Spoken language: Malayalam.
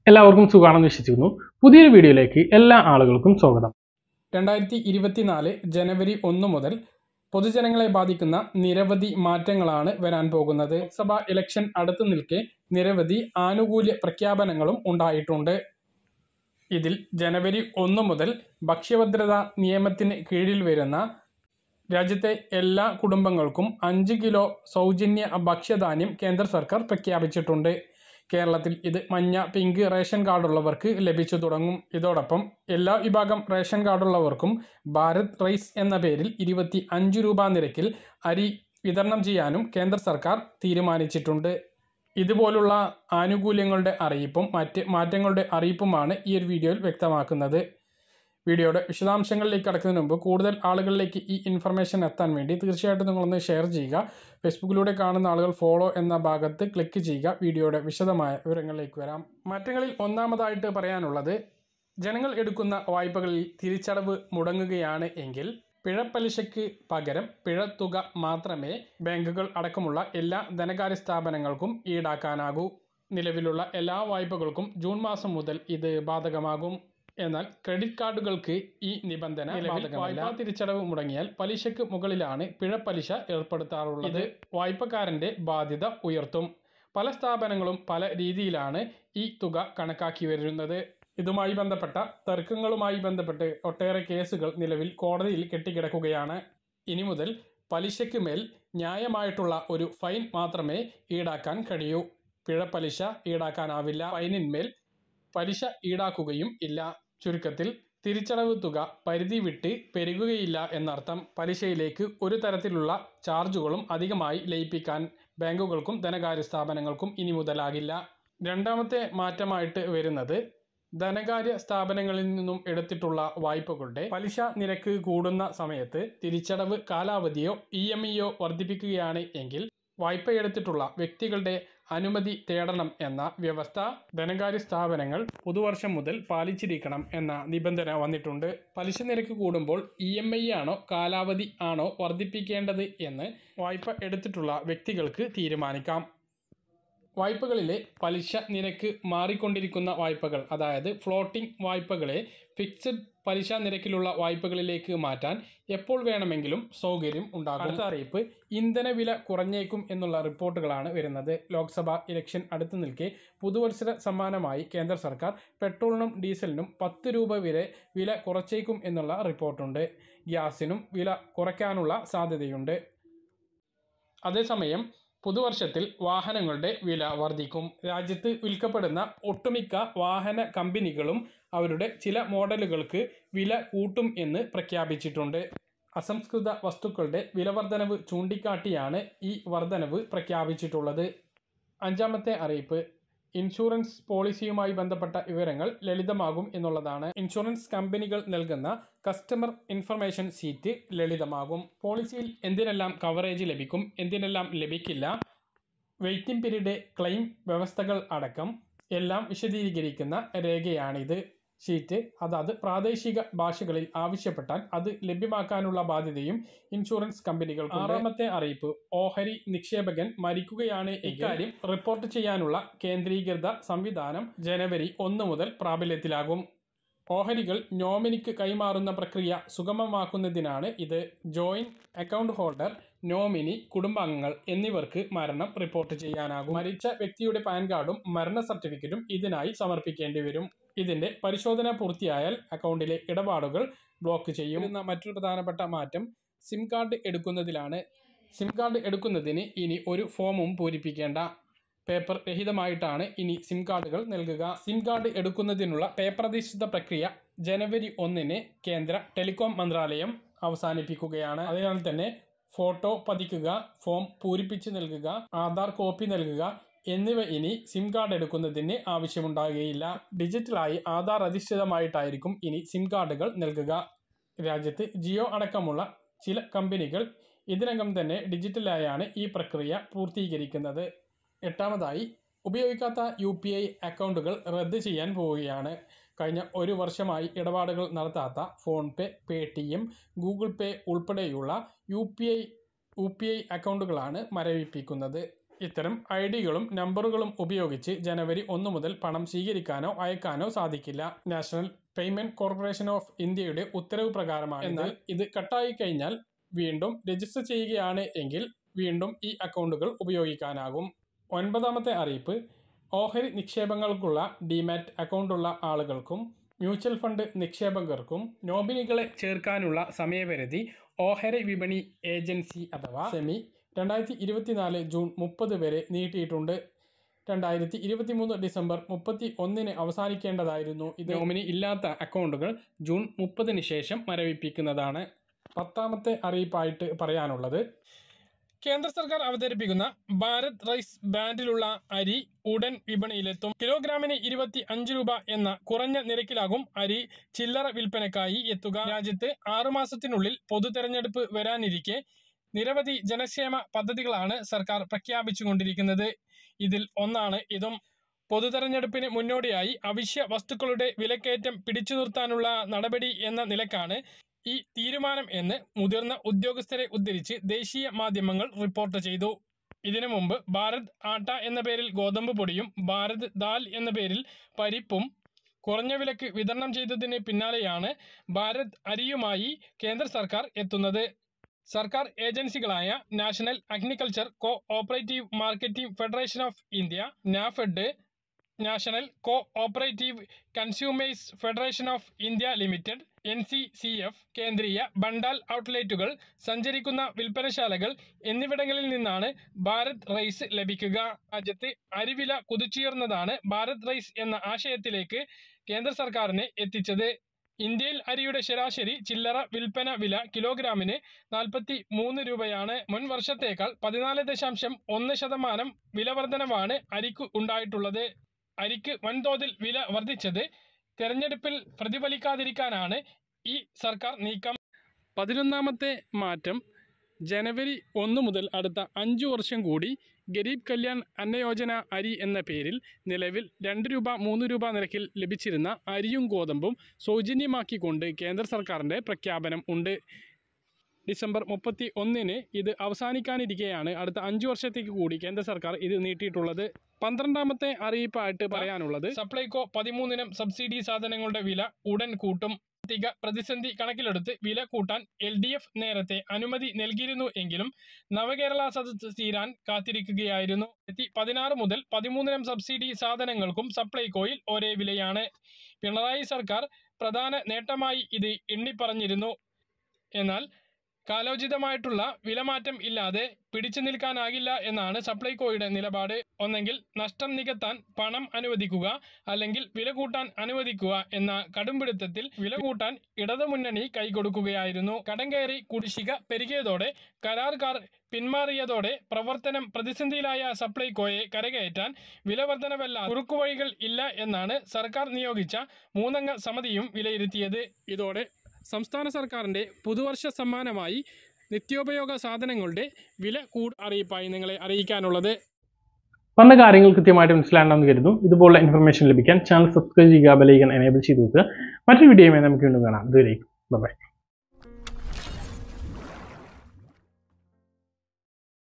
എല്ലാവർക്കും സുഖമാണെന്ന് വിശ്വസിക്കുന്നു പുതിയൊരു വീഡിയോയിലേക്ക് എല്ലാ ആളുകൾക്കും സ്വാഗതം രണ്ടായിരത്തി ഇരുപത്തിനാല് ജനുവരി ഒന്ന് മുതൽ പൊതുജനങ്ങളെ ബാധിക്കുന്ന നിരവധി മാറ്റങ്ങളാണ് വരാൻ പോകുന്നത് ലോക്സഭാ ഇലക്ഷൻ അടുത്തു നിൽക്കെ നിരവധി ആനുകൂല്യ പ്രഖ്യാപനങ്ങളും ഉണ്ടായിട്ടുണ്ട് ഇതിൽ ജനുവരി ഒന്ന് മുതൽ ഭക്ഷ്യഭദ്രതാ നിയമത്തിന് കീഴിൽ വരുന്ന രാജ്യത്തെ എല്ലാ കുടുംബങ്ങൾക്കും അഞ്ച് കിലോ സൗജന്യ ഭക്ഷ്യധാന്യം കേന്ദ്ര സർക്കാർ പ്രഖ്യാപിച്ചിട്ടുണ്ട് കേരളത്തിൽ ഇത് മഞ്ഞ പിങ്ക് റേഷൻ കാർഡുള്ളവർക്ക് ലഭിച്ചു തുടങ്ങും ഇതോടൊപ്പം എല്ലാ വിഭാഗം റേഷൻ കാർഡുള്ളവർക്കും ഭാരത് റൈസ് എന്ന പേരിൽ ഇരുപത്തി അഞ്ച് രൂപ നിരക്കിൽ അരി വിതരണം ചെയ്യാനും കേന്ദ്ര സർക്കാർ തീരുമാനിച്ചിട്ടുണ്ട് ഇതുപോലുള്ള ആനുകൂല്യങ്ങളുടെ അറിയിപ്പും മറ്റ് മാറ്റങ്ങളുടെ അറിയിപ്പുമാണ് ഈ ഒരു വീഡിയോയിൽ വ്യക്തമാക്കുന്നത് വീഡിയോയുടെ വിശദാംശങ്ങളിലേക്ക് കടക്കുന്നതിന് മുമ്പ് കൂടുതൽ ആളുകളിലേക്ക് ഈ ഇൻഫർമേഷൻ എത്താൻ വേണ്ടി തീർച്ചയായിട്ടും നിങ്ങളൊന്ന് ഷെയർ ചെയ്യുക ഫേസ്ബുക്കിലൂടെ കാണുന്ന ആളുകൾ ഫോളോ എന്ന ഭാഗത്ത് ക്ലിക്ക് ചെയ്യുക വീഡിയോയുടെ വിശദമായ വിവരങ്ങളിലേക്ക് വരാം മാറ്റങ്ങളിൽ ഒന്നാമതായിട്ട് പറയാനുള്ളത് ജനങ്ങൾ എടുക്കുന്ന വായ്പകളിൽ തിരിച്ചടവ് മുടങ്ങുകയാണ് എങ്കിൽ പിഴപ്പലിശയ്ക്ക് പകരം പിഴത്തുക മാത്രമേ ബാങ്കുകൾ അടക്കമുള്ള എല്ലാ ധനകാര്യ സ്ഥാപനങ്ങൾക്കും ഈടാക്കാനാകൂ നിലവിലുള്ള എല്ലാ വായ്പകൾക്കും ജൂൺ മാസം മുതൽ ഇത് ബാധകമാകും എന്നാൽ ക്രെഡിറ്റ് കാർഡുകൾക്ക് ഈ നിബന്ധന വായ്പാ തിരിച്ചടവ് മുടങ്ങിയാൽ പലിശയ്ക്ക് മുകളിലാണ് പിഴപ്പലിശ ഏർപ്പെടുത്താറുള്ളത് ഇത് വായ്പക്കാരന്റെ ബാധ്യത ഉയർത്തും പല സ്ഥാപനങ്ങളും പല രീതിയിലാണ് ഈ തുക കണക്കാക്കി വരുന്നത് ഇതുമായി ബന്ധപ്പെട്ട തർക്കങ്ങളുമായി ബന്ധപ്പെട്ട് ഒട്ടേറെ കേസുകൾ നിലവിൽ കോടതിയിൽ കെട്ടിക്കിടക്കുകയാണ് ഇനി മുതൽ പലിശയ്ക്ക് മേൽ ന്യായമായിട്ടുള്ള ഒരു ഫൈൻ മാത്രമേ ഈടാക്കാൻ കഴിയൂ പിഴപ്പലിശ ഈടാക്കാനാവില്ല ഫൈനിന്മേൽ പലിശ ഈടാക്കുകയും ഇല്ല ചുരുക്കത്തിൽ തിരിച്ചടവ് തുക പരിധി വിട്ട് പെരുകുകയില്ല എന്നർത്ഥം പലിശയിലേക്ക് ഒരു തരത്തിലുള്ള ചാർജുകളും അധികമായി ലയിപ്പിക്കാൻ ബാങ്കുകൾക്കും ധനകാര്യ സ്ഥാപനങ്ങൾക്കും ഇനി മുതലാകില്ല രണ്ടാമത്തെ മാറ്റമായിട്ട് വരുന്നത് ധനകാര്യ സ്ഥാപനങ്ങളിൽ നിന്നും എടുത്തിട്ടുള്ള വായ്പകളുടെ പലിശ നിരക്ക് കൂടുന്ന സമയത്ത് തിരിച്ചടവ് കാലാവധിയോ ഇ എം ഇയോ വർദ്ധിപ്പിക്കുകയാണ് എങ്കിൽ വായ്പ എടുത്തിട്ടുള്ള വ്യക്തികളുടെ അനുമതി തേടണം എന്ന വ്യവസ്ഥ ധനകാര്യ സ്ഥാപനങ്ങൾ പുതുവർഷം മുതൽ പാലിച്ചിരിക്കണം എന്ന നിബന്ധന വന്നിട്ടുണ്ട് പലിശ നിരക്ക് കൂടുമ്പോൾ ഇ എം ഐ ആണോ കാലാവധി ആണോ വർദ്ധിപ്പിക്കേണ്ടത് എന്ന് വായ്പ എടുത്തിട്ടുള്ള വ്യക്തികൾക്ക് തീരുമാനിക്കാം വായ്പകളിലെ പലിശ നിരക്ക് മാറിക്കൊണ്ടിരിക്കുന്ന വായ്പകൾ അതായത് ഫ്ലോട്ടിംഗ് വായ്പകളെ ഫിക്സഡ് പലിശ നിരക്കിലുള്ള വായ്പകളിലേക്ക് മാറ്റാൻ എപ്പോൾ വേണമെങ്കിലും സൗകര്യം ഉണ്ടാകും അടുത്ത അറിയിപ്പ് ഇന്ധനവില കുറഞ്ഞേക്കും എന്നുള്ള റിപ്പോർട്ടുകളാണ് വരുന്നത് ലോക്സഭാ ഇലക്ഷൻ അടുത്തു നിൽക്കെ പുതുവത്സര സമ്മാനമായി കേന്ദ്ര സർക്കാർ പെട്രോളിനും ഡീസലിനും പത്ത് രൂപ വരെ വില കുറച്ചേക്കും എന്നുള്ള റിപ്പോർട്ടുണ്ട് ഗ്യാസിനും വില കുറയ്ക്കാനുള്ള സാധ്യതയുണ്ട് അതേസമയം പുതുവർഷത്തിൽ വാഹനങ്ങളുടെ വില വർദ്ധിക്കും രാജ്യത്ത് വിൽക്കപ്പെടുന്ന ഒട്ടുമിക്ക വാഹന കമ്പനികളും അവരുടെ ചില മോഡലുകൾക്ക് വില കൂട്ടും എന്ന് പ്രഖ്യാപിച്ചിട്ടുണ്ട് അസംസ്കൃത വസ്തുക്കളുടെ വിലവർധനവ് ചൂണ്ടിക്കാട്ടിയാണ് ഈ വർധനവ് പ്രഖ്യാപിച്ചിട്ടുള്ളത് അഞ്ചാമത്തെ അറിയിപ്പ് ഇൻഷുറൻസ് പോളിസിയുമായി ബന്ധപ്പെട്ട വിവരങ്ങൾ ലളിതമാകും എന്നുള്ളതാണ് ഇൻഷുറൻസ് കമ്പനികൾ നൽകുന്ന കസ്റ്റമർ ഇൻഫർമേഷൻ സീറ്റ് ലളിതമാകും പോളിസിയിൽ എന്തിനെല്ലാം കവറേജ് ലഭിക്കും എന്തിനെല്ലാം ലഭിക്കില്ല വെയിറ്റിംഗ് പീരീഡ് ക്ലെയിം വ്യവസ്ഥകൾ അടക്കം എല്ലാം വിശദീകരിക്കുന്ന രേഖയാണിത് ഷീറ്റ് അതാത് പ്രാദേശിക ഭാഷകളിൽ ആവശ്യപ്പെട്ടാൽ അത് ലഭ്യമാക്കാനുള്ള ബാധ്യതയും ഇൻഷുറൻസ് കമ്പനികൾക്ക് ആറാമത്തെ അറിയിപ്പ് ഓഹരി നിക്ഷേപകൻ മരിക്കുകയാണ് ഇക്കാര്യം റിപ്പോർട്ട് ചെയ്യാനുള്ള കേന്ദ്രീകൃത സംവിധാനം ജനുവരി ഒന്ന് മുതൽ പ്രാബല്യത്തിലാകും ഓഹരികൾ നോമിനിക്ക് കൈമാറുന്ന പ്രക്രിയ സുഗമമാക്കുന്നതിനാണ് ഇത് ജോയിന്റ് അക്കൗണ്ട് ഹോൾഡർ നോമിനി കുടുംബാംഗങ്ങൾ എന്നിവർക്ക് മരണം റിപ്പോർട്ട് ചെയ്യാനാകും മരിച്ച വ്യക്തിയുടെ പാൻ കാർഡും മരണ സർട്ടിഫിക്കറ്റും ഇതിനായി സമർപ്പിക്കേണ്ടി വരും ഇതിന്റെ പരിശോധന പൂർത്തിയായാൽ അക്കൗണ്ടിലെ ഇടപാടുകൾ ബ്ലോക്ക് ചെയ്യും എന്ന മറ്റൊരു പ്രധാനപ്പെട്ട മാറ്റം സിം കാർഡ് എടുക്കുന്നതിലാണ് സിം കാർഡ് എടുക്കുന്നതിന് ഇനി ഒരു ഫോമും പൂരിപ്പിക്കേണ്ട പേപ്പർ രഹിതമായിട്ടാണ് ഇനി സിം കാർഡുകൾ നൽകുക സിം കാർഡ് എടുക്കുന്നതിനുള്ള പേപ്പർ അധിഷ്ഠിത പ്രക്രിയ ജനുവരി ഒന്നിന് കേന്ദ്ര ടെലികോം മന്ത്രാലയം അവസാനിപ്പിക്കുകയാണ് അതിനാൽ തന്നെ ഫോട്ടോ പതിക്കുക ഫോം പൂരിപ്പിച്ച് നൽകുക ആധാർ കോപ്പി നൽകുക എന്നിവ ഇനി സിം കാർഡ് എടുക്കുന്നതിന് ആവശ്യമുണ്ടാകുകയില്ല ഡിജിറ്റലായി ആധാർ അധിഷ്ഠിതമായിട്ടായിരിക്കും ഇനി സിം കാർഡുകൾ നൽകുക രാജ്യത്ത് ജിയോ അടക്കമുള്ള ചില കമ്പനികൾ ഇതിനകം തന്നെ ഡിജിറ്റലായാണ് ഈ പ്രക്രിയ പൂർത്തീകരിക്കുന്നത് എട്ടാമതായി ഉപയോഗിക്കാത്ത യു പി ഐ അക്കൗണ്ടുകൾ റദ്ദ് ചെയ്യാൻ പോവുകയാണ് കഴിഞ്ഞ ഒരു വർഷമായി ഇടപാടുകൾ നടത്താത്ത PhonePe Paytm Google Pay ഉൾപ്പെടെയുള്ള U P I U P I അക്കൗണ്ടുകളാണ് മരവിപ്പിക്കുന്നത് ഇത്തരം ഐ ഡികളും നമ്പറുകളും ഉപയോഗിച്ച് ജനുവരി ഒന്ന് മുതൽ പണം സ്വീകരിക്കാനോ അയക്കാനോ സാധിക്കില്ല നാഷണൽ പേയ്മെന്റ് കോർപ്പറേഷൻ ഓഫ് ഇന്ത്യയുടെ ഉത്തരവ് പ്രകാരമാണ് എന്നാൽ ഇത് കട്ടായി കഴിഞ്ഞാൽ വീണ്ടും രജിസ്റ്റർ ചെയ്യുകയാണ് എങ്കിൽ വീണ്ടും ഈ അക്കൗണ്ടുകൾ ഉപയോഗിക്കാനാകും ഒൻപതാമത്തെ അറിയിപ്പ് ഓഹരി നിക്ഷേപങ്ങൾക്കുള്ള ഡിമാറ്റ് അക്കൗണ്ടുള്ള ആളുകൾക്കും മ്യൂച്വൽ ഫണ്ട് നിക്ഷേപകർക്കും നോമിനികളെ ചേർക്കാനുള്ള സമയപരിധി ഓഹരി വിപണി ഏജൻസി അഥവാ സെമി രണ്ടായിരത്തി ഇരുപത്തിനാല് ജൂൺ മുപ്പത് വരെ നീട്ടിയിട്ടുണ്ട് രണ്ടായിരത്തി ഇരുപത്തി മൂന്ന് ഡിസംബർ മുപ്പത്തി ഒന്നിന് അവസാനിക്കേണ്ടതായിരുന്നു ഇത് നോമിനി ഇല്ലാത്ത അക്കൗണ്ടുകൾ ജൂൺ മുപ്പതിന് ശേഷം മരവിപ്പിക്കുന്നതാണ് പത്താമത്തെ അറിയിപ്പായിട്ട് പറയാനുള്ളത് കേന്ദ്ര സർക്കാർ അവതരിപ്പിക്കുന്ന ഭാരത് റൈസ് ബാൻഡിലുള്ള അരി ഉടൻ വിപണിയിലെത്തും കിലോഗ്രാമിന് ഇരുപത്തി അഞ്ച് രൂപ എന്ന കുറഞ്ഞ നിരക്കിലാകും അരി ചില്ലറ വിൽപ്പനക്കായി എത്തുക രാജ്യത്ത് ആറുമാസത്തിനുള്ളിൽ പൊതു തെരഞ്ഞെടുപ്പ് വരാനിരിക്കെ നിരവധി ജനക്ഷേമ പദ്ധതികളാണ് സർക്കാർ പ്രഖ്യാപിച്ചുകൊണ്ടിരിക്കുന്നത് ഇതിൽ ഒന്നാണ് ഇതും പൊതു തെരഞ്ഞെടുപ്പിന് മുന്നോടിയായി അവശ്യ വസ്തുക്കളുടെ വിലക്കയറ്റം പിടിച്ചു നിർത്താനുള്ള നടപടി എന്ന നിലക്കാണ് ഈ തീരുമാനം എന്ന് മുതിർന്ന ഉദ്യോഗസ്ഥരെ ഉദ്ധരിച്ച് ദേശീയ മാധ്യമങ്ങൾ റിപ്പോർട്ട് ചെയ്തു ഇതിനു മുമ്പ് ഭാരത് ആട്ട എന്ന പേരിൽ ഗോതമ്പ് പൊടിയും ഭാരത് ദാൽ എന്ന പേരിൽ പരിപ്പും കുറഞ്ഞ വിലക്ക് വിതരണം ചെയ്തതിന് പിന്നാലെയാണ് ഭാരത് അരിയുമായി കേന്ദ്ര സർക്കാർ എത്തുന്നത് സർക്കാർ ഏജൻസികളായ national agriculture cooperative marketing federation of India NAFED national cooperative consumers federation of India limited N C C F Kendriya Bhandar ഔട്ട്ലെറ്റുകൾ സഞ്ചരിക്കുന്ന വിൽപ്പനശാലകൾ എന്നിവിടങ്ങളിൽ നിന്നാണ് ഭാരത് റൈസ് ലഭിക്കുക രാജ്യത്ത് അരിവില കുതിച്ചുയർന്നതാണ് ഭാരത് റൈസ് എന്ന ആശയത്തിലേക്ക് കേന്ദ്ര സർക്കാരിനെ എത്തിച്ചത് ഇന്ത്യയിൽ അരിയുടെ ശരാശരി ചില്ലറ വിൽപ്പന വില കിലോഗ്രാമിന് നാൽപ്പത്തി മൂന്ന് രൂപയാണ് മുൻ വർഷത്തേക്കാൾ പതിനാല് ദശാംശം ഒന്ന് ശതമാനം വില വർധനവാണ് അരിക്ക് ഉണ്ടായിട്ടുള്ളത് അരിക്ക് വൻതോതിൽ വില വർദ്ധിച്ചത് തെരഞ്ഞെടുപ്പിൽ പ്രതിഫലിക്കാതിരിക്കാനാണ് ഈ സർക്കാർ നീക്കം പതിനൊന്നാമത്തെ മാറ്റം ജനുവരി ഒന്ന് മുതൽ അടുത്ത അഞ്ചു വർഷം കൂടി ഗരീബ് കല്യാൺ അന്നയോജന അരി എന്ന പേരിൽ നിലവിൽ രണ്ട് രൂപ മൂന്ന് രൂപ നിരക്കിൽ ലഭിച്ചിരുന്ന അരിയും ഗോതമ്പും സൗജന്യമാക്കിക്കൊണ്ട് കേന്ദ്ര സർക്കാരിൻ്റെ പ്രഖ്യാപനം ഉണ്ട് ഡിസംബർ മുപ്പത്തി ഒന്നിന് ഇത് അവസാനിക്കാനിരിക്കെയാണ് അടുത്ത അഞ്ചു വർഷത്തേക്ക് കൂടി കേന്ദ്ര സർക്കാർ ഇത് നീട്ടിയിട്ടുള്ളത് പന്ത്രണ്ടാമത്തെ അറിയിപ്പായിട്ട് പറയാനുള്ളത് സപ്ലൈകോ പതിമൂന്നിനം സബ്സിഡി സാധനങ്ങളുടെ വില ഉടൻ കൂട്ടും സാമ്പത്തിക പ്രതിസന്ധി കണക്കിലെടുത്ത് വില കൂട്ടാൻ എൽ ഡി എഫ് നേരത്തെ അനുമതി നൽകിയിരുന്നു എങ്കിലും നവകേരള സദസ് തീരാൻ കാത്തിരിക്കുകയായിരുന്നു രണ്ടായിരത്തി പതിനാറ് മുതൽ പതിമൂന്നിനം സബ്സിഡി സാധനങ്ങൾക്കും സപ്ലൈകോയിൽ ഒരേ വിലയാണ് പിണറായി സർക്കാർ പ്രധാന നേട്ടമായി ഇത് എണ്ണിപ്പറഞ്ഞിരുന്നു എന്നാൽ കാലോചിതമായിട്ടുള്ള വിലമാറ്റം ഇല്ലാതെ പിടിച്ചു നിൽക്കാനാകില്ല എന്നാണ് സപ്ലൈകോയുടെ നിലപാട് ഒന്നെങ്കിൽ നഷ്ടം നികത്താൻ പണം അനുവദിക്കുക അല്ലെങ്കിൽ വില കൂട്ടാൻ അനുവദിക്കുക എന്ന കടുംപിടുത്തത്തിൽ വില കൂട്ടാൻ ഇടതുമുന്നണി കൈകൊടുക്കുകയായിരുന്നു കടം കയറി കുടിശ്ശിക പെരുകിയതോടെ കരാറുകാർ പിന്മാറിയതോടെ പ്രവർത്തനം പ്രതിസന്ധിയിലായ സപ്ലൈകോയെ കരകയറ്റാൻ വിലവർധനവല്ല കുറുക്കുവഴികൾ ഇല്ല എന്നാണ് സർക്കാർ നിയോഗിച്ച മൂന്നംഗ സമിതിയും വിലയിരുത്തിയത് ഇതോടെ സംസ്ഥാന സർക്കാരിൻ്റെ പുതുവർഷ സമ്മാനമായി നിത്യോപയോഗ സാധനങ്ങളുടെ വില കൂട് അറിയിപ്പായി നിങ്ങളെ അറിയിക്കാനുള്ളത് പറഞ്ഞ കാര്യങ്ങൾ കൃത്യമായിട്ട് മനസ്സിലാണെന്ന് കരുതുന്നു ഇതുപോലുള്ള ഇൻഫർമേഷൻ ലഭിക്കാൻ ചാനൽ സബ്സ്ക്രൈബ് ചെയ്യുക ബെലൈക്കൻ എനേബിൾ ചെയ്ത് വെക്കുക മറ്റൊരു വീഡിയോയുമായി നമുക്ക് വീണ്ടും കാണാം ഇതുവരെയും ബൈ